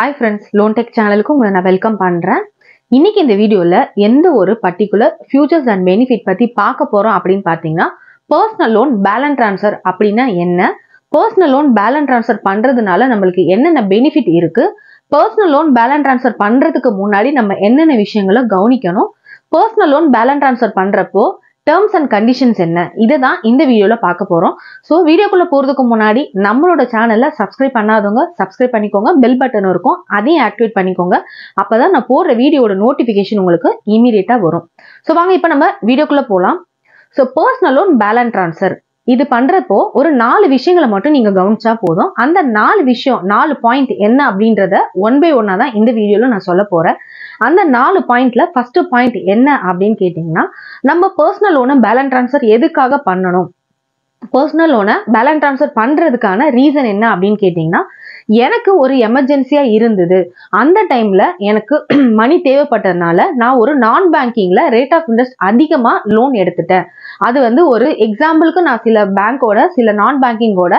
hi friends loan tech சேனலுக்கு உங்களை நான் வெல்கம் பண்ணுறேன் இன்னைக்கு இந்த வீடியோவில் எந்த ஒரு பர்டிகுலர் ஃபியூச்சர்ஸ் அண்ட் பெனிஃபிட் பற்றி பார்க்க போகிறோம் அப்படின்னு பார்த்தீங்கன்னா பர்சனல் லோன் பேலன்ஸ் ட்ரான்ஸ்ஃபர் அப்படின்னா என்ன பர்சனல் லோன் பேலன்ஸ் ட்ரான்ஸ்ஃபர் பண்ணுறதுனால நம்மளுக்கு என்னென்ன பெனிஃபிட் இருக்குது பர்சனல் லோன் பேலன்ஸ் ட்ரான்ஸ்ஃபர் பண்ணுறதுக்கு முன்னாடி நம்ம என்னென்ன விஷயங்களை கவனிக்கணும் பர்சனல் லோன் பேலன்ஸ் ட்ரான்ஸ்ஃபர் பண்ணுறப்போ டேர்ம்ஸ் அண்ட் கண்டிஷன்ஸ் என்ன இதை தான் இந்த வீடியோவில் பார்க்க போகிறோம் ஸோ வீடியோக்குள்ளே போகிறதுக்கு முன்னாடி நம்மளோட சேனலில் சப்ஸ்கிரைப் பண்ணாதவங்க சப்ஸ்கிரைப் பண்ணிக்கோங்க பெல் பட்டன் இருக்கும் அதையும் ஆக்டிவேட் பண்ணிக்கோங்க அப்போ தான் நான் போடுற வீடியோட நோட்டிஃபிகேஷன் உங்களுக்கு இமீடியட்டாக வரும் ஸோ வாங்க இப்போ நம்ம வீடியோக்குள்ளே போகலாம் so personal loan balance transfer இது பண்ணுறப்போ ஒரு நாலு விஷயங்களை மட்டும் நீங்கள் கவனிச்சா போதும் அந்த நாலு விஷயம் நாலு பாயிண்ட் என்ன அப்படின்றத ஒன் பை ஒன்னாக தான் இந்த வீடியோவில் நான் சொல்ல போகிறேன் அந்த நாலு பாயிண்ட்ல ஃபர்ஸ்ட் பாயிண்ட் என்ன அப்படின்னு கேட்டிங்கன்னா நம்ம பர்சனல் லோனை பேலன்ஸ் ட்ரான்ஸ்ஃபர் எதுக்காக பண்ணணும் பர்சனல் லோனை பேலன்ஸ் ட்ரான்ஸ்ஃபர் பண்ணுறதுக்கான ரீசன் என்ன அப்படின்னு கேட்டிங்கன்னா எனக்கு ஒரு எமர்ஜென்சியாக இருந்தது அந்த டைமில் எனக்கு மணி தேவைப்பட்டதுனால நான் ஒரு நான் பேங்கிங்கில் ரேட் ஆஃப் இன்ட்ரெஸ்ட் அதிகமாக லோன் எடுத்துட்டேன் அது வந்து ஒரு எக்ஸாம்பிளுக்கு நான் சில பேங்க்கோட சில நான் பேங்கிங்கோட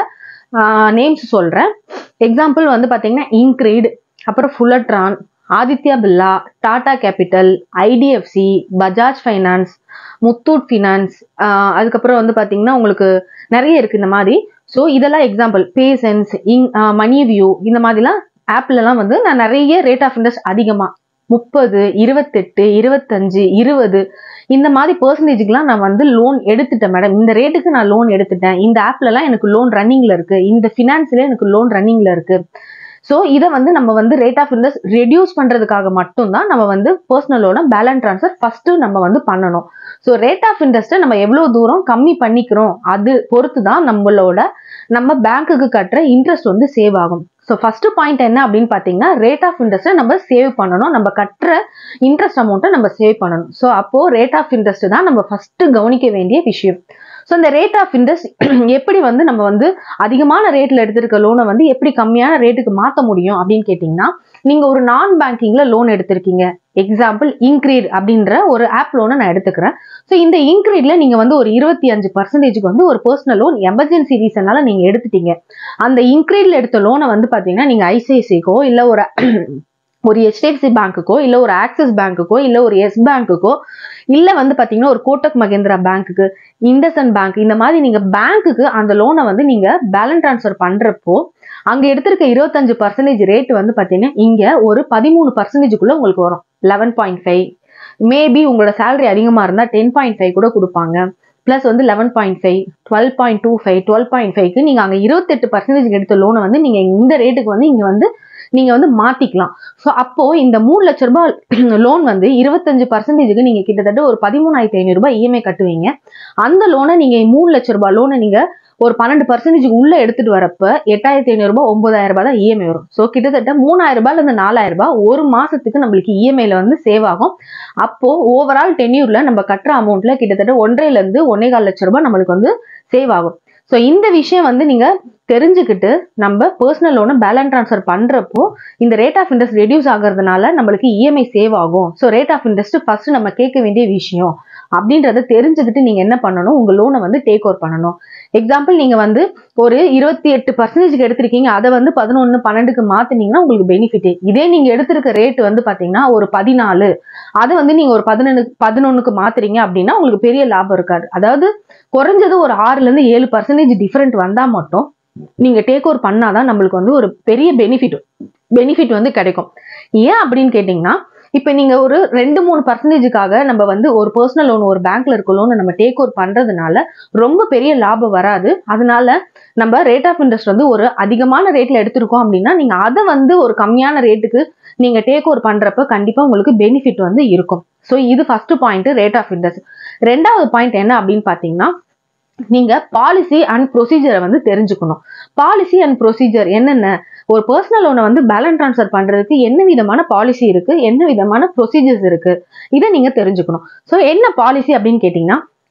நேம்ஸ் சொல்கிறேன் எக்ஸாம்பிள் வந்து பார்த்தீங்கன்னா இன்க்ரீட் அப்புறம் Fullerton Aditya Birla Tata capital IDFC Bajaj finance Muthoot finance அதுக்கப்புறம் வந்து பார்த்தீங்கன்னா உங்களுக்கு நிறைய இருக்குது இந்த மாதிரி ஸோ இதெல்லாம் எக்ஸாம்பிள் பேசன்ஸ் இங் மணி வியூ இந்த மாதிரிலாம் ஆப்லலாம் வந்து நான் நிறைய ரேட் ஆஃப் இன்ட்ரெஸ்ட் அதிகமாக முப்பது இருபத்தெட்டு இருபத்தஞ்சு இருபது இந்த மாதிரி பர்சன்டேஜுக்குலாம் நான் வந்து லோன் எடுத்துட்டேன் மேடம் இந்த ரேட்டுக்கு நான் லோன் எடுத்துட்டேன் இந்த ஆப்லலாம் எனக்கு லோன் ரன்னிங்கில் இருக்குது இந்த ஃபினான்ஸில் எனக்கு லோன் ரன்னிங்கில் இருக்குது ஸோ இதை வந்து நம்ம வந்து ரேட் ஆஃப் இன்ட்ரெஸ்ட் ரெடியூஸ் பண்ணுறதுக்காக மட்டும்தான் நம்ம வந்து பர்சனலோட பேலன்ஸ் ட்ரான்ஸ்ஃபர் ஃபஸ்ட்டு நம்ம வந்து பண்ணணும் ஸோ ரேட் ஆஃப் இன்ட்ரெஸ்ட்டை நம்ம எவ்வளோ தூரம் கம்மி பண்ணிக்கிறோம் அது பொறுத்து தான் நம்மளோட நம்ம பேங்க்குக்கு கட்டுற இன்ட்ரெஸ்ட் வந்து சேவ் ஆகும் ஸோ ஃபர்ஸ்ட் பாயிண்ட் என்ன அப்படின்னு பார்த்தீங்கன்னா ரேட் ஆஃப் இன்ட்ரெஸ்ட்டை நம்ம சேவ் பண்ணணும் நம்ம கட்டுற இன்ட்ரெஸ்ட் அமௌண்ட்டை நம்ம சேவ் பண்ணணும் ஸோ அப்போது ரேட் ஆஃப் இன்ட்ரெஸ்ட் தான் நம்ம ஃபஸ்ட்டு கவனிக்க வேண்டிய விஷயம் ஸோ இந்த ரேட் ஆஃப் இன்ட்ரெஸ்ட் எப்படி வந்து நம்ம வந்து அதிகமான ரேட்டில் எடுத்திருக்க லோனை வந்து எப்படி கம்மியான ரேட்டுக்கு மாற்ற முடியும் அப்படின்னு கேட்டிங்கன்னா நீங்கள் ஒரு நான் பேங்கிங்கில் லோன் எடுத்திருக்கீங்க எக்ஸாம்பிள் இன்க்ரீட் அப்படின்ற ஒரு ஆப் லோனை நான் எடுத்துக்கிறேன் ஸோ இந்த இன்க்ரீட்ல நீங்கள் வந்து ஒரு இருபத்தி அஞ்சு பர்சன்டேஜுக்கு வந்து ஒரு பர்சனல் லோன் எமர்ஜென்சி ரீசனால நீங்கள் எடுத்துட்டீங்க அந்த இன்க்ரீட்ல எடுத்த லோனை வந்து பார்த்தீங்கன்னா நீங்கள் ஐசிஐசிக்கோ இல்லை ஒரு ஒரு ஹெச்டிஎஃப்சி பேங்க்குக்கோ இல்லை ஒரு ஆக்சிஸ் பேங்க்குக்கோ இல்லை ஒரு எஸ் பேங்க்குக்கோ இல்லை வந்து பார்த்தீங்கன்னா ஒரு கோட்டக் மகேந்திரா பேங்க்குக்கு இண்டசன் பேங்க் இந்த மாதிரி நீங்கள் பேங்க்குக்கு அந்த லோனை வந்து நீங்கள் பேலன்ஸ் ட்ரான்ஸ்ஃபர் பண்ணுறப்போ அங்கே எடுத்திருக்க இருபத்தஞ்சு பர்சன்டேஜ் ரேட் வந்து பார்த்தீங்கன்னா இங்கே ஒரு பதிமூணு பர்சன்டேஜுக்குள்ளே உங்களுக்கு வரும் லெவன் பாயிண்ட் ஃபைவ் மேபி உங்களோட சேலரி அதிகமாக இருந்தால் டென் பாயிண்ட் ஃபைவ் கூட கொடுப்பாங்க ப்ளஸ் வந்து eleven point five twelve point two five twelve point ஃபைவ்க்கு நீங்கள் அங்கே இருபத்தெட்டு பர்சன்டேஜ் எடுத்த லோனை வந்து நீங்கள் இந்த ரேட்டுக்கு வந்து இங்கே வந்து நீங்கள் வந்து மாற்றிக்கலாம் ஸோ அப்போது இந்த மூணு லட்ச ரூபாய் லோன் வந்து இருபத்தஞ்சு பர்சன்டேஜுக்கு நீங்கள் கிட்டத்தட்ட ஒரு பதிமூணாயிரத்தி ஐநூறுரூபா இஎம்ஐ கட்டுவீங்க அந்த லோனை நீங்கள் மூணு லட்ச ரூபாய் லோனை நீங்கள் ஒரு பன்னெண்டு பர்சன்டேஜுக்கு உள்ளே எடுத்துகிட்டு வரப்ப எட்டாயிரத்தி ஐநூறுரூபா ஒம்பதாயிரம் ரூபாய் தான் இஎம்ஐ வரும் ஸோ கிட்டத்தட்ட மூணாயிரம் ரூபாயிலேருந்து நாலாயிரம் ரூபாய் ஒரு மாதத்துக்கு நம்மளுக்கு இஎம்ஐல வந்து சேவ் ஆகும் அப்போது ஓவரால் டென்யூரில் நம்ம கட்டுற அமௌண்ட்டில் கிட்டத்தட்ட ஒன்றரைலேருந்து ஒன்னே கால் லட்ச ரூபாய் நம்மளுக்கு வந்து சேவ் ஆகும் ஸோ இந்த விஷயம் வந்து நீங்கள் தெரிஞ்சுக்கிட்டு நம்ம பர்சனல் லோனை பேலன்ஸ் ட்ரான்ஸ்ஃபர் பண்ணுறப்போ இந்த ரேட் ஆஃப் இன்ட்ரெஸ்ட் ரெடியூஸ் ஆகிறதுனால நம்மளுக்கு இஎம்ஐ சேவ் ஆகும் so rate of interest first நம்ம கேட்க வேண்டிய விஷயம் அப்படின்றத தெரிஞ்சுக்கிட்டு நீங்கள் என்ன பண்ணணும் உங்கள் லோனை வந்து டேக் ஓவர் பண்ணணும் எக்ஸாம்பிள் நீங்கள் வந்து ஒரு இருபத்தி எட்டு பர்சன்டேஜ்க்கு எடுத்திருக்கீங்க அதை வந்து பதினொன்று பன்னெண்டுக்கு மாற்றினீங்கன்னா உங்களுக்கு பெனிஃபிட் இதே நீங்கள் எடுத்திருக்க ரேட் வந்து பார்த்தீங்கன்னா ஒரு பதினாலு அதை வந்து நீங்கள் ஒரு பதினொன்று பதினொன்றுக்கு மாற்றுறீங்க அப்படின்னா உங்களுக்கு பெரிய லாபம் இருக்காது அதாவது குறைஞ்சது ஒரு ஆறுலேருந்து ஏழு பர்சன்டேஜ் டிஃப்ரெண்ட் வந்தால் மட்டும் நீங்கள் டேக் ஓவர் பண்ணாதான் நம்மளுக்கு வந்து ஒரு பெரிய பெனிஃபிட் பெனிஃபிட் வந்து கிடைக்கும் ஏன் அப்படின்னு கேட்டிங்கன்னா இப்போ நீங்கள் ஒரு ரெண்டு மூணு பர்சன்டேஜுக்காக நம்ம வந்து ஒரு பர்சனல் லோன் ஒரு பேங்க்ல இருக்க லோன் நம்ம டேக் ஓவர் பண்ணுறதுனால ரொம்ப பெரிய லாபம் வராது அதனால நம்ம ரேட் ஆஃப் இன்ட்ரெஸ்ட் வந்து ஒரு அதிகமான ரேட்டில் எடுத்திருக்கோம் அப்படின்னா நீங்கள் அதை வந்து ஒரு கம்மியான ரேட்டுக்கு நீங்கள் டேக் ஓவர் பண்ணுறப்ப கண்டிப்பாக உங்களுக்கு பெனிஃபிட் வந்து இருக்கும் ஸோ இது first point rate of interest ரெண்டாவது பாயிண்ட் என்ன அப்படின்னு பார்த்தீங்கன்னா நீங்க பாலிசி அண்ட் ப்ரொசீஜரை வந்து தெரிஞ்சுக்கணும் பாலிசி அண்ட் ப்ரொசீஜர் என்னென்ன ஒரு பர்சனல் லோனை வந்து பேலன்ஸ் ட்ரான்ஸ்ஃபர் பண்றதுக்கு என்ன விதமான பாலிசி இருக்கு என்ன விதமான ப்ரொசீஜர்ஸ் இருக்கு இதை நீங்க தெரிஞ்சுக்கணும் ஸோ என்ன பாலிசி அப்படின்னு கேட்டீங்கன்னா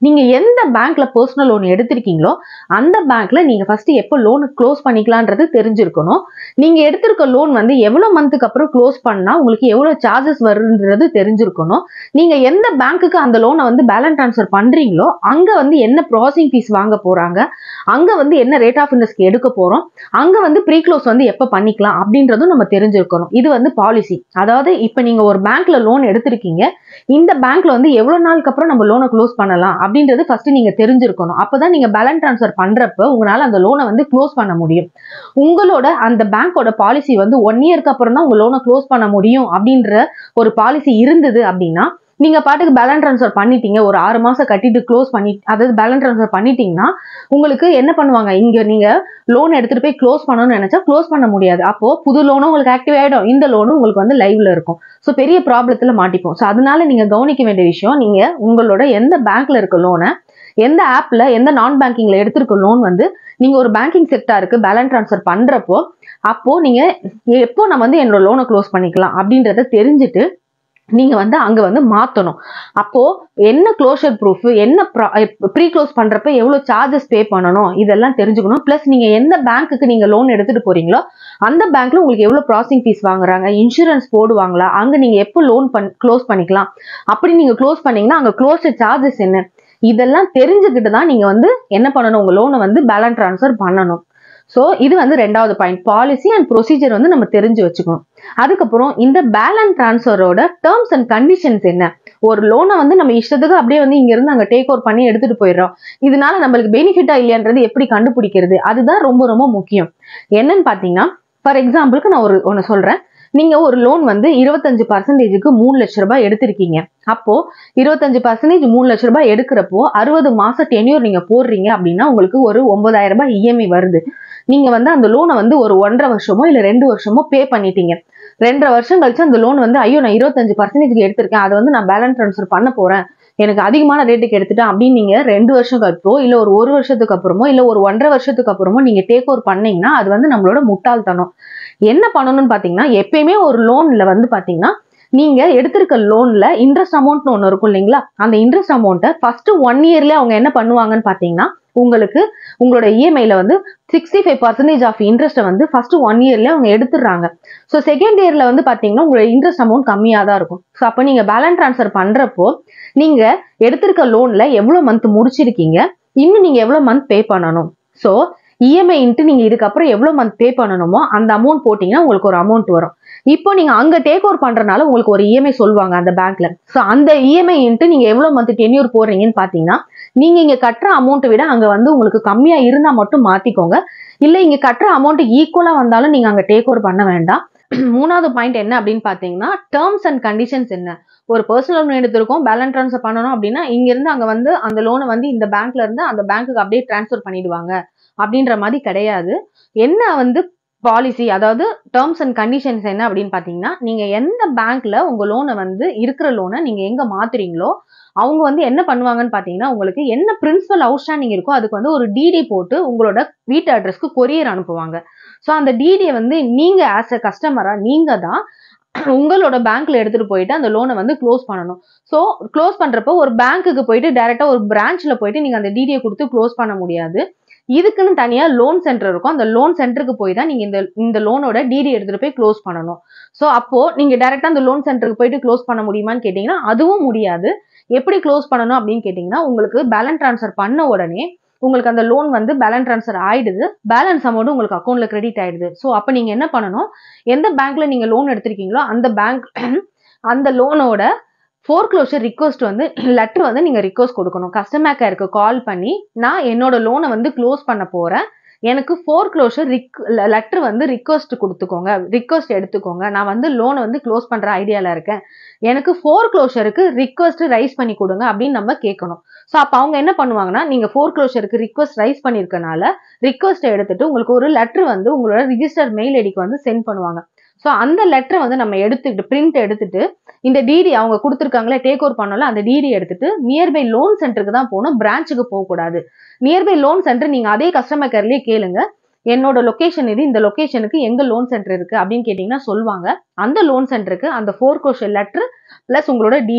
நீங்க எந்த பேங்க்ல பர்சனல் லோன் எடுத்திருக்கீங்களோ அந்த பேங்க்ல நீங்க ஃபர்ஸ்ட் எப்போ லோன் க்ளோஸ் பண்ணிக்கலான்றது தெரிஞ்சிருக்கணும் நீங்க எடுத்திருக்க லோன் வந்து எவ்வளவு மந்த்துக்கு அப்புறம் க்ளோஸ் பண்ணா உங்களுக்கு எவ்வளவு சார்ஜஸ் வருன்றது தெரிஞ்சிருக்கணும் நீங்க எந்த பேங்க்குக்கு அந்த லோனை வந்து பேலன்ஸ் ட்ரான்ஸ்ஃபர் பண்றீங்களோ அங்க வந்து என்ன ப்ராசஸிங் ஃபீஸ் வாங்க போறாங்க அங்க வந்து என்ன ரேட் ஆஃப் இன்ட்ரெஸ்ட் எடுக்க போறோம் அங்க வந்து ப்ரீ க்ளோஸ் வந்து எப்ப பண்ணிக்கலாம் அப்படின்றதும் நம்ம தெரிஞ்சிருக்கணும் இது வந்து பாலிசி அதாவது இப்ப நீங்க ஒரு பேங்க்ல லோன் எடுத்திருக்கீங்க இந்த பேங்க்ல வந்து எவ்வளவு நாளுக்கு அப்புறம் நம்ம லோனை க்ளோஸ் பண்ணலாம் அப்படின்றது ஃபர்ஸ்ட் நீங்க தெரிஞ்சிருக்கணும் அப்பதான் நீங்க பேலன்ஸ் ட்ரான்ஸ்ஃபர் பண்றப்ப உங்களால அந்த லோனை வந்து க்ளோஸ் பண்ண முடியும் உங்களோட அந்த பேங்கோட பாலிசி வந்து ஒன் இயர்க்கு அப்புறம் தான் உங்க லோனை க்ளோஸ் பண்ண முடியும் அப்படின்ற ஒரு பாலிசி இருந்தது அப்படின்னா நீங்க பாட்டுக்கு பேலன்ஸ் ட்ரான்ஸ்ஃபர் பண்ணிட்டீங்க ஒரு ஆறு மாசம் கட்டிட்டு க்ளோஸ் பண்ணி அதாவது பேலன்ஸ் ட்ரான்ஸ்ஃபர் பண்ணிட்டீங்கன்னா உங்களுக்கு என்ன பண்ணுவாங்க இங்க நீங்க லோன் எடுத்துட்டு போய் க்ளோஸ் பண்ணணும்னு நினைச்சா க்ளோஸ் பண்ண முடியாது அப்போ புது லோனும் உங்களுக்கு ஆக்டிவ் ஆயிடும் இந்த லோனும் உங்களுக்கு வந்து லைவ்ல இருக்கும் ஸோ பெரிய ப்ராப்ளத்துல மாட்டிப்போம் ஸோ அதனால நீங்க கவனிக்க வேண்டிய விஷயம் நீங்க உங்களோட எந்த பேங்க்ல இருக்க லோனை எந்த ஆப்ல எந்த நான் பேங்கிங்ல எடுத்திருக்க லோன் வந்து நீங்க ஒரு பேங்கிங் செக்டாருக்கு பேலன்ஸ் ட்ரான்ஸ்ஃபர் பண்றப்போ அப்போ நீங்க எப்போ நம்ம வந்து என்னோட லோனை க்ளோஸ் பண்ணிக்கலாம் அப்படின்றத தெரிஞ்சுட்டு நீங்க வந்து அங்க வந்து மாத்தணும் அப்போ என்ன க்ளோஷர் ப்ரூஃப் என்ன ப்ரீ க்ளோஸ் பண்றப்ப எவ்வளவு சார்ஜஸ் பே பண்ணணும் இதெல்லாம் தெரிஞ்சுக்கணும் ப்ளஸ் நீங்க எந்த பேங்க்குக்கு நீங்க லோன் எடுத்துட்டு போறீங்களோ அந்த பேங்க்ல உங்களுக்கு எவ்வளவு ப்ராசஸிங் ஃபீஸ் வாங்குறாங்க இன்சூரன்ஸ் போடுவாங்களா அங்க நீங்க எப்போ லோன் பண் க்ளோஸ் பண்ணிக்கலாம் அப்படி நீங்க க்ளோஸ் பண்ணீங்கன்னா அங்க க்ளோஸர் சார்ஜஸ் என்ன இதெல்லாம் தெரிஞ்சுக்கிட்டு தான் நீங்க வந்து என்ன பண்ணணும் உங்க லோனை வந்து பேலன்ஸ் ட்ரான்ஸ்ஃபர் பண்ணணும் ஸோ இது வந்து ரெண்டாவது பாயிண்ட் பாலிசி அண்ட் ப்ரொசீஜர் வந்து நம்ம தெரிஞ்சு வச்சுக்கணும் அதுக்கப்புறம் இந்த பேலன்ஸ் ட்ரான்ஸ்ஃபரோட டேர்ம்ஸ் அண்ட் கண்டிஷன்ஸ் என்ன ஒரு லோனை வந்து நம்ம இஷ்டத்துக்கு அப்படியே வந்து இங்க இருந்து அங்க டேக் ஓவர் பண்ணி எடுத்துட்டு போயிடுறோம் இதனால நம்மளுக்கு பெனிஃபிட்டா இல்லையான்றது எப்படி கண்டுபிடிக்கிறது அதுதான் ரொம்ப ரொம்ப முக்கியம் என்னன்னு பாத்தீங்கன்னா ஃபார் எக்ஸாம்பிளுக்கு நான் ஒரு ஒன்று சொல்றேன் நீங்க ஒரு லோன் வந்து இருபத்தஞ்சு பர்சன்டேஜுக்கு மூணு லட்ச ரூபாய் எடுத்திருக்கீங்க அப்போ இருபத்தஞ்சு பர்சன்டேஜ் மூணு லட்ச ரூபாய் எடுக்கிறப்போ அறுபது மாசம் டென்யூர் நீங்க போடுறீங்க அப்படின்னா உங்களுக்கு ஒரு ஒன்பதாயிரம் ரூபாய் இஎம்ஐ வருது நீங்க வந்து அந்த லோனை வந்து ஒரு ஒன்றரை வருஷமோ இல்ல ரெண்டு வருஷமோ பே பண்ணிட்டீங்க ரெண்டரை வருஷம் கழிச்சு அந்த லோன் வந்து ஐயோ நான் இருபத்தஞ்சு பர்சன்டேஜ்க்கு எடுத்திருக்கேன் அதை வந்து நான் பேலன்ஸ் ட்ரான்ஸ்ஃபர் பண்ண போறேன் எனக்கு அதிகமான ரேட்டுக்கு எடுத்துட்டேன் அப்படின்னு நீங்க ரெண்டு வருஷம் கழிப்போ இல்ல ஒரு ஒரு வருஷத்துக்கு அப்புறமோ இல்ல ஒரு ஒன்றரை வருஷத்துக்கு அப்புறமோ நீங்க டேக் ஓவர் பண்ணீங்கன்னா அது வந்து நம்மளோட முட்டாள்தனம் என்ன பண்ணணும்னு பாத்தீங்கன்னா எப்பயுமே ஒரு லோன்ல வந்து பாத்தீங்கன்னா நீங்க எடுத்திருக்க லோன்ல இன்ட்ரெஸ்ட் அமௌண்ட்னு ஒன்று இருக்கும் இல்லைங்களா அந்த இன்ட்ரெஸ்ட் அமௌண்ட்டை ஃபர்ஸ்ட் ஒன் இயர்ல அவங்க என்ன பண்ணுவாங்கன்னு பாத்தீங்கன்னா உங்களுக்கு உங்களோட இஎம்ஐல வந்து சிக்ஸ்டி ஃபைவ் பர்சன்டேஜ் ஆஃப் இன்ட்ரெஸ்ட்டை வந்து ஃபர்ஸ்ட் ஒன் இயர்ல அவங்க எடுத்துடுறாங்க ஸோ செகண்ட் இயர்ல வந்து பாத்தீங்கன்னா உங்களோட இன்ட்ரெஸ்ட் அமௌண்ட் கம்மியாக தான் இருக்கும் ஸோ அப்போ நீங்க பேலன்ஸ் ட்ரான்ஸ்ஃபர் பண்றப்போ நீங்க எடுத்திருக்க லோன்ல எவ்வளவு மந்த் முடிச்சிருக்கீங்க இன்னும் நீங்க எவ்வளவு மந்த் பே பண்ணணும் ஸோ இஎம்ஐன்ட்டு நீங்க இதுக்கப்புறம் எவ்வளவு மந்த் பே பண்ணணுமோ அந்த அமௌண்ட் போட்டீங்கன்னா உங்களுக்கு ஒரு அமௌண்ட் வரும் இப்போ நீங்க அங்க டேக் ஓவர் பண்றதுனால உங்களுக்கு ஒரு இஎம்ஐ சொல்லுவாங்க அந்த பேங்க்ல ஸோ அந்த இஎம்ஐன்ட்டு நீங்க எவ்வளவு மந்த் டென்யூர் போடுறீங்கன்னு பாத்தீங்கன்னா நீங்க இங்க கட்டுற அமௌண்ட்டை விட அங்க வந்து உங்களுக்கு கம்மியா இருந்தா மட்டும் மாத்திக்கோங்க இல்ல இங்க கட்டுற அமௌண்ட் ஈக்குவலா வந்தாலும் நீங்க அங்க டேக் ஓவர் பண்ண வேண்டாம் மூணாவது பாயிண்ட் என்ன அப்படின்னு பாத்தீங்கன்னா டேர்ம்ஸ் அண்ட் கண்டிஷன்ஸ் என்ன ஒரு பர்சனல் லோன் எடுத்திருக்கோம் பேலன்ஸ் ட்ரான்ஸ்ஃபர் பண்ணணும் அப்படின்னா இங்க இருந்து அங்க வந்து அந்த லோனை வந்து இந்த பேங்க்ல இருந்து அந்த பேங்க்குக்கு அப்படியே டிரான்ஸ்ஃபர் பண்ணிடுவாங்க அப்படின்ற மாதிரி கிடையாது என்ன வந்து பாலிசி அதாவது டேர்ம்ஸ் அண்ட் கண்டிஷன்ஸ் என்ன அப்படின்னு பாத்தீங்கன்னா நீங்க எந்த பேங்க்ல உங்க லோனை வந்து இருக்கிற லோனை நீங்க எங்க மாத்துறீங்களோ அவங்க வந்து என்ன பண்ணுவாங்கன்னு பாத்தீங்கன்னா உங்களுக்கு என்ன பிரின்சிபல் அவுட்ஸ்டாண்டிங் இருக்கோ அதுக்கு வந்து ஒரு டிடி போட்டு உங்களோட வீட்டு அட்ரஸ்க்கு கொரியர் அனுப்புவாங்க ஸோ அந்த டிடியை வந்து நீங்க ஆஸ் அ கஸ்டமரா நீங்க தான் உங்களோட பேங்க்ல எடுத்துட்டு போயிட்டு அந்த லோனை வந்து க்ளோஸ் பண்ணணும் ஸோ க்ளோஸ் பண்றப்போ ஒரு பேங்க்குக்கு போயிட்டு டைரக்டா ஒரு பிரான்ச்ல போயிட்டு நீங்க அந்த டிடியை கொடுத்து க்ளோஸ் பண்ண முடியாது இதுக்குன்னு தனியா லோன் சென்டர் இருக்கும் அந்த லோன் சென்டருக்கு போய் தான் நீங்க இந்த இந்த லோனோட டிடி எடுத்துட்டு போய் க்ளோஸ் பண்ணணும் ஸோ அப்போ நீங்க டைரக்டா அந்த லோன் சென்டருக்கு போயிட்டு க்ளோஸ் பண்ண முடியுமான்னு கேட்டீங்கன்னா அதுவும் முடியாது எப்படி க்ளோஸ் பண்ணணும் அப்படின்னு கேட்டீங்கன்னா உங்களுக்கு பேலன்ஸ் ட்ரான்ஸ்ஃபர் பண்ண உடனே உங்களுக்கு அந்த லோன் வந்து பேலன்ஸ் ட்ரான்ஸ்ஃபர் ஆயிடுது பேலன்ஸ் அமௌண்ட் உங்களுக்கு அக்கௌண்ட்ல கிரெடிட் ஆயிடுது ஸோ அப்போ நீங்க என்ன பண்ணணும் எந்த பேங்க்ல நீங்க லோன் எடுத்திருக்கீங்களோ அந்த பேங்க் அந்த லோனோட ஃபோர்க்ளோஷர் ரிக்வஸ்ட் வந்து லெட்டர் வந்து நீங்க ரிக்வஸ்ட் கொடுக்கணும் கஸ்டமர் கேருக்கு கால் பண்ணி நான் என்னோட லோனை வந்து க்ளோஸ் பண்ண போறேன் எனக்கு ஃபோர்க்ளோஷர் ரிக் லெட்டர் வந்து ரிக்வஸ்ட் கொடுத்துக்கோங்க ரிக்வஸ்ட் எடுத்துக்கோங்க நான் வந்து லோனை வந்து க்ளோஸ் பண்ற ஐடியால இருக்கேன் எனக்கு ஃபோர்க்ளோஷருக்கு ரிக்வஸ்ட் ரைஸ் பண்ணி கொடுங்க அப்படின்னு நம்ம கேட்கணும் ஸோ அப்போ அவங்க என்ன பண்ணுவாங்கன்னா நீங்க ஃபோர்க்ளோஷருக்கு ரிக்வஸ்ட் ரைஸ் பண்ணிருக்கனால ரிக்வஸ்ட்டை எடுத்துட்டு உங்களுக்கு ஒரு லெட்டர் வந்து உங்களோட ரிஜிஸ்டர் மெயில் ஐடிக்கு வந்து சென்ட் பண்ணுவாங்க ஸோ அந்த லெட்டரை வந்து நம்ம எடுத்துக்கிட்டு பிரிண்ட் எடுத்துட்டு இந்த டிடி அவங்க கொடுத்துருக்காங்களே டேக் ஓவர் பண்ணல அந்த டிடி எடுத்துட்டு நியர்பை லோன் சென்டருக்கு தான் போகணும் பிரான்ச்சுக்கு போகக்கூடாது நியர்பை லோன் சென்டர் நீங்க அதே கஸ்டமர் கேர்லயே கேளுங்க என்னோட லொகேஷன் இது இந்த லொகேஷனுக்கு எங்க லோன் சென்டர் இருக்கு அப்படின்னு கேட்டீங்கன்னா சொல்லுவாங்க அந்த லோன் சென்டருக்கு அந்த ஃபோர் கோஷன் லெட்டர் பிளஸ் உங்களோட டிடி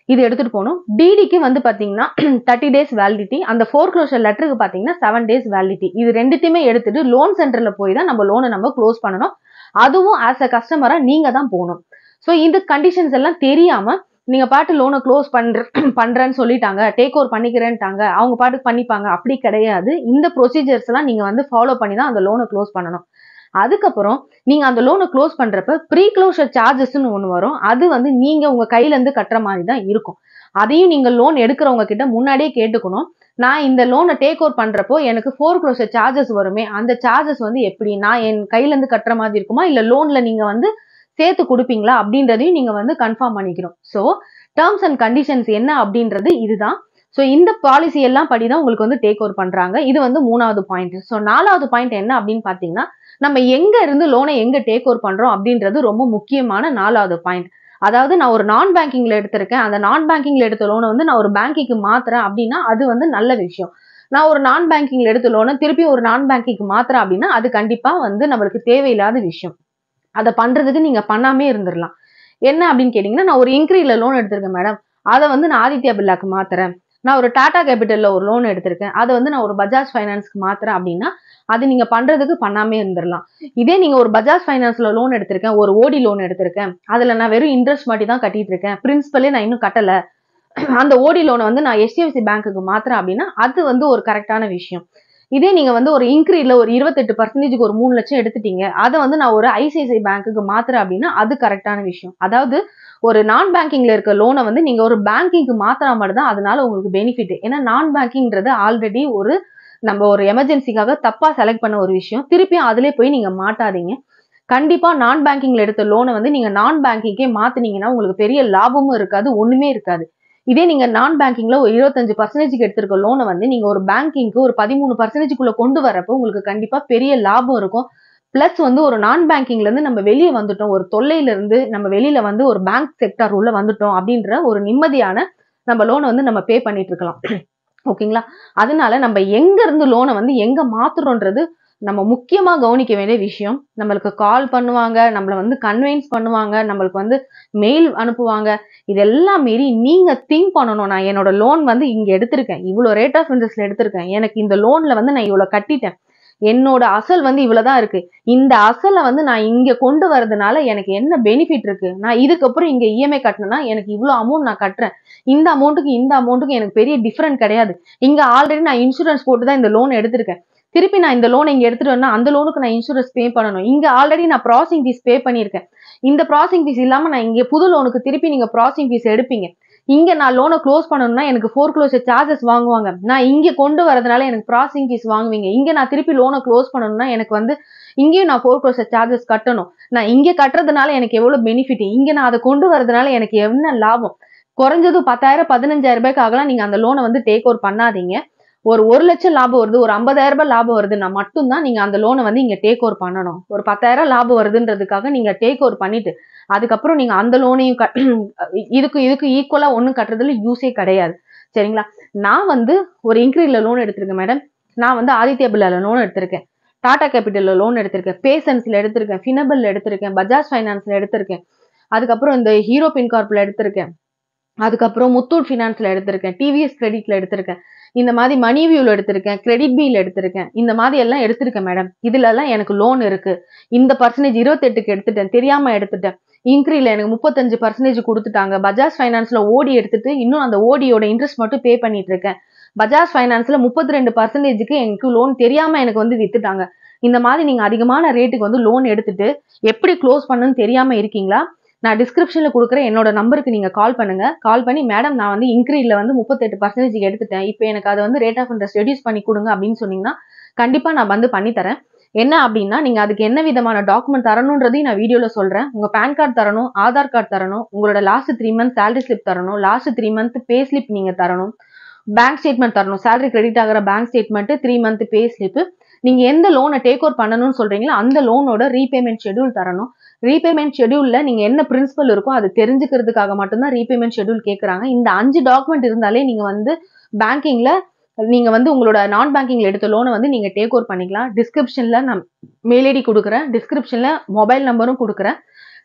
இது எடுத்துட்டு போகணும் டிடிக்கு வந்து பாத்தீங்கன்னா தேர்ட்டி டேஸ் வேலிடிட்டி அந்த ஃபோர் க்ளோஷர் லெட்டருக்கு பாத்தீங்கன்னா செவன் டேஸ் வேலிடிட்டி இது ரெண்டுத்தையுமே எடுத்துட்டு லோன் சென்டர்ல போய் தான் நம்ம லோனை நம்ம க்ளோஸ் பண்ணணும் அதுவும் ஆஸ் அ கஸ்டமரா நீங்க தான் போகணும் ஸோ இந்த கண்டிஷன்ஸ் எல்லாம் தெரியாம நீங்க பாட்டு லோனை க்ளோஸ் பண்ற பண்றேன்னு சொல்லிட்டாங்க டேக் ஓவர் பண்ணிக்கிறேன்ட்டாங்க அவங்க பாட்டுக்கு பண்ணிப்பாங்க அப்படி கிடையாது இந்த ப்ரொசீஜர்ஸ் எல்லாம் நீங்க வந்து ஃபாலோ பண்ணி தான் அந்த லோனை க்ளோஸ் பண்ணணும் அதுக்கப்புறம் நீங்க அந்த லோனை க்ளோஸ் பண்றப்ப ப்ரீ க்ளோஷர் சார்ஜஸ்ன்னு ஒன்று வரும் அது வந்து நீங்க உங்க கையில இருந்து கட்டுற மாதிரி தான் இருக்கும் அதையும் நீங்க லோன் எடுக்கிறவங்க கிட்ட முன்னாடியே கேட்டுக்கணும் நான் இந்த லோனை டேக் ஓவர் பண்றப்போ எனக்கு ஃபோர் க்ளோஷர் சார்ஜஸ் வருமே அந்த சார்ஜஸ் வந்து எப்படி நான் என் கையில இருந்து கட்டுற மாதிரி இருக்குமா இல்ல லோன்ல நீங்க வந்து சேர்த்து கொடுப்பீங்களா அப்படின்றதையும் நீங்க வந்து கன்ஃபார்ம் பண்ணிக்கணும் ஸோ டேர்ம்ஸ் அண்ட் கண்டிஷன்ஸ் என்ன அப்படின்றது இதுதான் ஸோ இந்த பாலிசி எல்லாம் படி தான் உங்களுக்கு வந்து டேக் ஓவர் பண்றாங்க இது வந்து மூணாவது பாயிண்ட் ஸோ நாலாவது பாயிண்ட் என்ன அப்படின்னு பாத்தீங்கன்னா நம்ம எங்க இருந்து லோனை எங்க டேக் ஓவர் பண்றோம் அப்படின்றது ரொம்ப முக்கியமான நாலாவது பாயிண்ட் அதாவது நான் ஒரு நான் பேங்கிங்ல எடுத்திருக்கேன் அந்த நான் பேங்கிங்ல எடுத்த லோனை வந்து நான் ஒரு பேங்கிங்க்கு மாத்துறேன் அப்படின்னா அது வந்து நல்ல விஷயம் நான் ஒரு நான் பேங்கிங்ல எடுத்த லோனை திருப்பி ஒரு நான் பேங்கிங்க்கு மாத்துறேன் அப்படின்னா அது கண்டிப்பா வந்து நம்மளுக்கு தேவையில்லாத விஷயம் அதை பண்றதுக்கு நீங்க பண்ணாமே இருந்துடலாம் என்ன அப்படின்னு கேட்டீங்கன்னா நான் ஒரு இன்க்ரீல லோன் எடுத்திருக்கேன் மேடம் அதை வந்து நான் ஆதித்யா பிர்லாக்கு மாத்துறேன் நான் ஒரு டாடா கேபிட்டல்ல ஒரு லோன் எடுத்திருக்கேன் அதை வந்து நான் ஒரு பஜாஜ் ஃபைனான்ஸ்க்கு மாத்துறேன் அப்படின்னா அது நீங்க பண்றதுக்கு பண்ணாமே இருந்துடலாம் இதே நீங்க ஒரு பஜாஜ் ஃபைனான்ஸ்ல லோன் எடுத்திருக்கேன் ஒரு ஓடி லோன் எடுத்திருக்கேன் அதுல நான் வெறும் இன்ட்ரெஸ்ட் மட்டும் தான் கட்டிட்டு இருக்கேன் பிரின்சிபலே நான் இன்னும் கட்டல அந்த ஓடி லோனை வந்து நான் HDFC பேங்க்குக்கு மாத்துறேன் அப்படின்னா அது வந்து ஒரு கரெக்டான விஷயம் இதே நீங்க வந்து ஒரு இன்க்ரீல ஒரு இருபத்தெட்டு பர்சன்டேஜுக்கு ஒரு மூணு லட்சம் எடுத்துட்டீங்க அதை வந்து நான் ஒரு ஐசிஐசிஐ பேங்க்குக்கு மாத்துறேன் அப்படின்னா அது கரெக்டான விஷயம் அதாவது ஒரு நான் பேங்கிங்ல இருக்க லோனை வந்து நீங்க ஒரு பேங்கிங்க்கு மாத்தினா மட்டும் தான் அதனால உங்களுக்கு பெனிஃபிட் ஏன்னா நான் பேங்கிங்ன்றது ஆல்ரெடி ஒரு நம்ம ஒரு எமர்ஜென்சிக்காக தப்பா செலக்ட் பண்ண ஒரு விஷயம் திருப்பியும் அதிலே போய் நீங்க மாட்டாதீங்க கண்டிப்பா நான் பேங்கிங்ல எடுத்த லோனை வந்து நீங்க நான் பேங்கிங்கே மாத்துனீங்கன்னா உங்களுக்கு பெரிய லாபமும் இருக்காது ஒண்ணுமே இருக்காது இதே நீங்க நான் பேங்கிங்ல ஒரு இருபத்தஞ்சு பர்சன்டேஜ்க்கு எடுத்திருக்க லோனை வந்து நீங்க ஒரு பேங்கிங்க்கு ஒரு பதிமூணு பர்சன்டேஜ்க்குள்ள கொண்டு வரப்போ உங்களுக்கு கண்டிப்பா பெரிய லாபம் இருக்கும் பிளஸ் வந்து ஒரு நான் பேங்கிங்ல இருந்து நம்ம வெளியே வந்துட்டோம் ஒரு தொல்லையில இருந்து நம்ம வெளியில வந்து ஒரு பேங்க் செக்டார் உள்ள வந்துட்டோம் அப்படின்ற ஒரு நிம்மதியான நம்ம லோனை வந்து நம்ம பே பண்ணிட்டு இருக்கலாம் ஓகேங்களா அதனால நம்ம எங்க இருந்து லோனை வந்து எங்க மாத்துறோன்றது நம்ம முக்கியமா கவனிக்க வேண்டிய விஷயம் நம்மளுக்கு கால் பண்ணுவாங்க நம்மள வந்து கன்வின்ஸ் பண்ணுவாங்க நம்மளுக்கு வந்து மெயில் அனுப்புவாங்க இதெல்லாம் மீறி நீங்க திங்க் பண்ணணும் நான் என்னோட லோன் வந்து இங்க எடுத்திருக்கேன் இவ்வளவு ரேட் ஆஃப் இன்ட்ரெஸ்ட்ல எடுத்திருக்கேன் எனக்கு இந்த லோன்ல வந்து நான் இவ்வளவு கட்டிட்டேன் என்னோட அசல் வந்து இவ்வளவுதான் இருக்கு இந்த அசலை வந்து நான் இங்க கொண்டு வரதுனால எனக்கு என்ன பெனிஃபிட் இருக்கு நான் இதுக்கப்புறம் இங்க இஎம்ஐ கட்டினேன்னா எனக்கு இவ்வளவு அமௌண்ட் நான் கட்டுறேன் இந்த அமௌண்ட்டுக்கு இந்த அமௌண்ட்டுக்கு எனக்கு பெரிய டிஃபரெண்ட் கிடையாது இங்க ஆல்ரெடி நான் இன்சூரன்ஸ் போட்டு தான் இந்த லோன் எடுத்திருக்கேன் திருப்பி நான் இந்த லோன் இங்க எடுத்துட்டு வரேன்னா அந்த லோனுக்கு நான் இன்சூரன்ஸ் பே பண்ணணும் இங்க ஆல்ரெடி நான் ப்ராசிங் ஃபீஸ் பே பண்ணியிருக்கேன் இந்த ப்ராசிங் ஃபீஸ் இல்லாம நான் இங்க புது லோனுக்கு திருப்பி நீங்க ப்ராசிங் ஃபீஸ் எடுப்பீங்க இங்க நான் லோனை க்ளோஸ் பண்ணணும்னா எனக்கு ஃபோர் க்ளோஸர் சார்ஜஸ் வாங்குவாங்க நான் இங்க கொண்டு வரதுனால எனக்கு ப்ராசிங் ஃபீஸ் வாங்குவீங்க இங்க நான் திருப்பி லோனை க்ளோஸ் பண்ணணும்னா எனக்கு வந்து இங்கேயும் நான் ஃபோர் க்ளோஸர் சார்ஜஸ் கட்டணும் நான் இங்க கட்டுறதுனால எனக்கு எவ்வளவு பெனிஃபிட் இங்க நான் அதை கொண்டு வரதுனால எனக்கு என்ன லாபம் குறைஞ்சது பத்தாயிரம் பதினஞ்சாயிரம் ரூபாய்க்கு ஆகலாம் நீங்க அந்த லோனை வந்து டேக் ஓவர் பண்ணாதீங்க ஒரு ஒரு லட்சம் லாபம் வருது ஒரு ஐம்பதாயிரம் ரூபாய் லாபம் வருதுன்னா மட்டும்தான் நீங்க அந்த லோனை வந்து இங்க டேக் ஓவர் பண்ணணும் ஒரு பத்தாயிரம் லாபம் வருதுன்றதுக்காக நீங்க டேக் ஓவர் பண்ணிட்டு அதுக்கப்புறம் நீங்க அந்த லோனையும் கட்- இதுக்கு இதுக்கு ஈக்குவலா ஒண்ணும் கட்டுறதுல யூஸே கிடையாது சரிங்களா நான் வந்து ஒரு இன்க்ரீல லோன் எடுத்திருக்கேன் மேடம் நான் வந்து ஆதித்யா பிர்லால லோன் எடுத்திருக்கேன் டாடா கேபிட்டல்ல லோன் எடுத்திருக்கேன் பேசன்ஸ்ல எடுத்திருக்கேன் ஃபினபிள்ல எடுத்திருக்கேன் பஜாஜ் ஃபைனான்ஸ்ல எடுத்திருக்கேன் அதுக்கப்புறம் இந்த ஹீரோ பின்கார்ப்ல எடுத்திருக்கேன் அதுக்கப்புறம் முத்தூட் ஃபினான்ஸ்ல எடுத்திருக்கேன் டிவிஎஸ் கிரெடிட்ல எடுத்திருக்கேன் இந்த மாதிரி மணிவியூல எடுத்திருக்கேன் கிரெடிட் பில் எடுத்திருக்கேன் இந்த மாதிரி எல்லாம் எடுத்திருக்கேன் மேடம் இதுல எல்லாம் எனக்கு லோன் இருக்கு இந்த பர்சன்டேஜ் இருபத்தெட்டுக்கு எடுத்துட்டேன் தெரியாம எடுத்துட்டேன் இன்க்ரீல எனக்கு முப்பத்தஞ்சு பர்சன்டேஜ் கொடுத்துட்டாங்க பஜாஜ் ஃபைனான்ஸ்ல ஓடி எடுத்துட்டு இன்னும் அந்த ஓடியோட இன்ட்ரெஸ்ட் மட்டும் பே பண்ணிட்டு இருக்கேன் பஜாஜ் ஃபைனான்ஸ்ல முப்பத்தி ரெண்டு பர்சன்டேஜுக்கு எனக்கு லோன் தெரியாம எனக்கு வந்து வித்துட்டாங்க இந்த மாதிரி நீங்க அதிகமான ரேட்டுக்கு வந்து லோன் எடுத்துட்டு எப்படி க்ளோஸ் பண்ணுன்னு தெரியாம இருக்கீங்களா நான் டிஸ்கிரிப்ஷன்ல கொடுக்குற என்னோட நம்பருக்கு நீங்க கால் பண்ணுங்க கால் பண்ணி மேடம் நான் வந்து இன்க்ரீல வந்து முப்பத்தெட்டு பர்சன்டேஜ் எடுத்துட்டேன் இப்போ எனக்கு அதை வந்து ரேட் ஆஃப் இன்ட்ரெஸ்ட் ரெடியூஸ் பண்ணி கொடுங்க அப்படின்னு சொன்னீங்கன்னா கண்டிப்பா நான் வந்து பண்ணி தரேன் என்ன அப்படின்னா நீங்க அதுக்கு என்ன விதமான டாக்குமெண்ட் தரணுன்றதையும் நான் வீடியோல சொல்றேன் உங்க பேன் கார்டு தரணும் ஆதார் கார்டு தரணும் உங்களோட last three month salary slip தரணும் last three month pay slip நீங்க தரணும் பேங்க் ஸ்டேட்மெண்ட் தரணும் சேலரி கிரெடிட் ஆகிற bank statement three month pay slip நீங்க எந்த லோனை டேக் ஓவர் பண்ணணும்னு சொல்றீங்களோ அந்த லோனோட ரீபேமெண்ட் ஷெட்யூல் தரணும் ரீபேமெண்ட் ஷெட்யூல்ல நீங்க என்ன பிரின்சிபல் இருக்கோ அது தெரிஞ்சுக்கிறதுக்காக மட்டும்தான் ரீபேமெண்ட் ஷெட்யூல் கேக்குறாங்க இந்த அஞ்சு டாக்குமெண்ட் இருந்தாலே நீங்க வந்து பேங்கிங்ல நீங்க வந்து உங்களோட நான் பேங்கிங்ல எடுத்த லோனை வந்து நீங்க டேக் ஓவர் பண்ணிக்கலாம் டிஸ்கிரிப்ஷன்ல நான் மெயில் ஐடி கொடுக்குறேன் டிஸ்கிரிப்ஷன்ல மொபைல் நம்பரும் கொடுக்குறேன்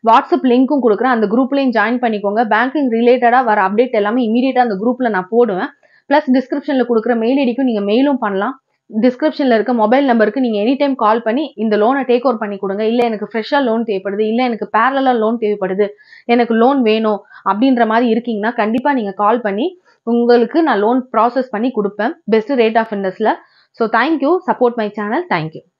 வாட்ஸ்அப் லிங்க்கும் கொடுக்குறேன் அந்த குரூப்லையும் ஜாயின் பண்ணிக்கோங்க பேங்கிங் ரிலேட்டடாக வர அப்டேட் எல்லாமே இமீடியட்டாக அந்த குரூப்பில் நான் போடுவேன் ப்ளஸ் டிஸ்கிரிப்ஷனில் கொடுக்குற மெயில் ஐடிக்கும் நீங்கள் மெயிலும் பண்ணலாம் டிஸ்கிரிப்ஷனில் இருக்க மொபைல் நம்பருக்கு நீங்கள் எனி டைம் கால் பண்ணி இந்த லோனை டேக் ஓவர் பண்ணி கொடுங்க இல்லை எனக்கு ஃப்ரெஷ்ஷாக லோன் தேவைப்படுது இல்லை எனக்கு பேரலாக லோன் தேவைப்படுது எனக்கு லோன் வேணும் அப்படின்ற மாதிரி இருக்கீங்கன்னா கண்டிப்பாக நீங்கள் கால் பண்ணி உங்களுக்கு நான் லோன் ப்ராசஸ் பண்ணி கொடுப்பேன் பெஸ்ட் ரேட் ஆஃப் இன்ட்ரெஸ்ட்டில் so thank you support my channel thank you